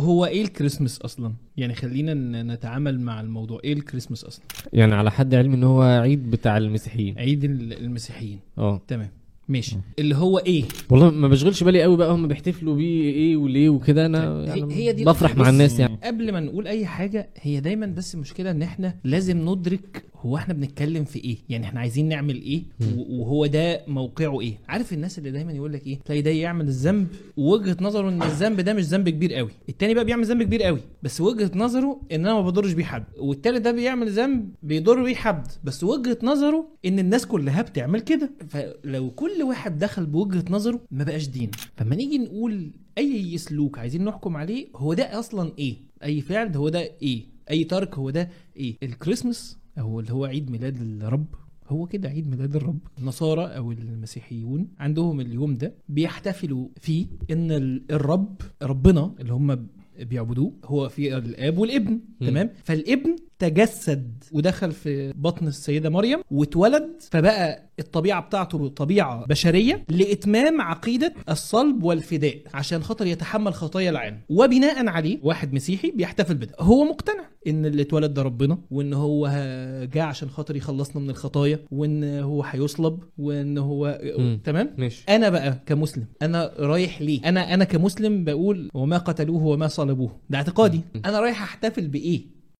هو ايه الكريسماس اصلا يعني خلينا ن- نتعامل مع الموضوع ايه الكريسماس اصلا يعني على حد علمي ان هو عيد بتاع المسيحيين عيد ال- المسيحيين اه تمام ماشي اللي هو ايه والله ما بشغلش بالي قوي بقى هم بيحتفلوا بيه ايه وليه وكده انا هي- يعني هي دي بفرح مع بص- الناس يعني قبل ما نقول اي حاجه هي دايما بس المشكله ان احنا لازم ندرك هو احنا بنتكلم في ايه يعني احنا عايزين نعمل ايه و- وهو ده موقعه ايه عارف الناس اللي دايما يقول لك ايه تلاقي ده يعمل الذنب ووجهه نظره ان الذنب ده مش ذنب كبير قوي التاني بقى بيعمل ذنب كبير قوي بس وجهه نظره ان انا ما بضرش بيه حد والتالت ده بيعمل ذنب بيضر بيه حد بس وجهه نظره ان الناس كلها بتعمل كده فلو كل واحد دخل بوجهه نظره ما بقاش دين فما نيجي نقول اي سلوك عايزين نحكم عليه هو ده اصلا ايه اي فعل هو ده ايه اي ترك هو ده ايه الكريسماس او اللي هو عيد ميلاد الرب هو كده عيد ميلاد الرب النصارى او المسيحيون عندهم اليوم ده بيحتفلوا فيه ان ال- الرب ربنا اللي هم بيعبدوه هو في الاب والابن مم. تمام فالابن تجسد ودخل في بطن السيده مريم واتولد فبقى الطبيعه بتاعته طبيعه بشريه لاتمام عقيده الصلب والفداء عشان خاطر يتحمل خطايا العالم وبناء عليه واحد مسيحي بيحتفل بده هو مقتنع ان اللي اتولد ده ربنا وان هو جاء عشان خاطر يخلصنا من الخطايا وان هو هيصلب وان هو مم. تمام ماشي انا بقى كمسلم انا رايح ليه انا انا كمسلم بقول وما قتلوه وما صلبوه ده اعتقادي انا رايح احتفل بايه